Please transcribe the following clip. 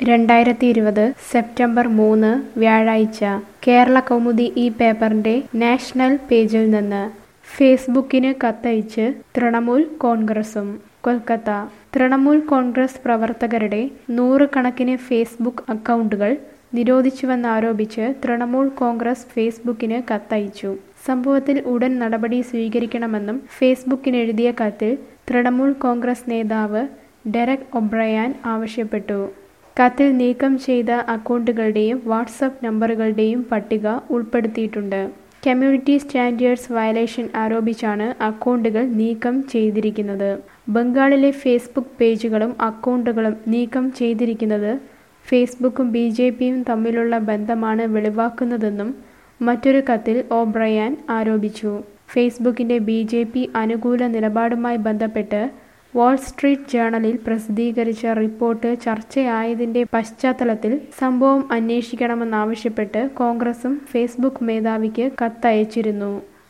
രണ്ടായിരത്തി ഇരുപത് സെപ്റ്റംബർ മൂന്ന് വ്യാഴാഴ്ച കേരള കൗമുദി ഈ പേപ്പറിന്റെ നാഷണൽ പേജിൽ നിന്ന് ഫേസ്ബുക്കിന് കത്തയച്ച് തൃണമൂൽ കോൺഗ്രസും കൊൽക്കത്ത തൃണമൂൽ കോൺഗ്രസ് പ്രവർത്തകരുടെ നൂറുകണക്കിന് ഫേസ്ബുക്ക് അക്കൗണ്ടുകൾ നിരോധിച്ചുവെന്നാരോപിച്ച് തൃണമൂൽ കോൺഗ്രസ് ഫേസ്ബുക്കിന് കത്തയച്ചു സംഭവത്തിൽ ഉടൻ നടപടി സ്വീകരിക്കണമെന്നും ഫേസ്ബുക്കിനെഴുതിയ കത്തിൽ തൃണമൂൽ കോൺഗ്രസ് നേതാവ് ഡെറക് ഒബ്രയാൻ ആവശ്യപ്പെട്ടു കത്തിൽ നീക്കം ചെയ്ത അക്കൗണ്ടുകളുടെയും വാട്സപ്പ് നമ്പറുകളുടെയും പട്ടിക ഉൾപ്പെടുത്തിയിട്ടുണ്ട് കമ്മ്യൂണിറ്റി സ്റ്റാൻഡേർഡ്സ് വയലേഷൻ ആരോപിച്ചാണ് അക്കൗണ്ടുകൾ നീക്കം ചെയ്തിരിക്കുന്നത് ബംഗാളിലെ ഫേസ്ബുക്ക് പേജുകളും അക്കൗണ്ടുകളും നീക്കം ചെയ്തിരിക്കുന്നത് ഫേസ്ബുക്കും ബി ജെ പിയും തമ്മിലുള്ള ബന്ധമാണ് വെളിവാക്കുന്നതെന്നും മറ്റൊരു കത്തിൽ ഓബ്രയാൻ ആരോപിച്ചു ഫേസ്ബുക്കിന്റെ ബി ജെ പി അനുകൂല നിലപാടുമായി ബന്ധപ്പെട്ട് വാൾ സ്ട്രീറ്റ് ജേണലിൽ പ്രസിദ്ധീകരിച്ച റിപ്പോർട്ട് ചർച്ചയായതിന്റെ പശ്ചാത്തലത്തിൽ സംഭവം അന്വേഷിക്കണമെന്നാവശ്യപ്പെട്ട് കോൺഗ്രസും ഫേസ്ബുക്ക് മേധാവിക്ക് കത്തയച്ചിരുന്നു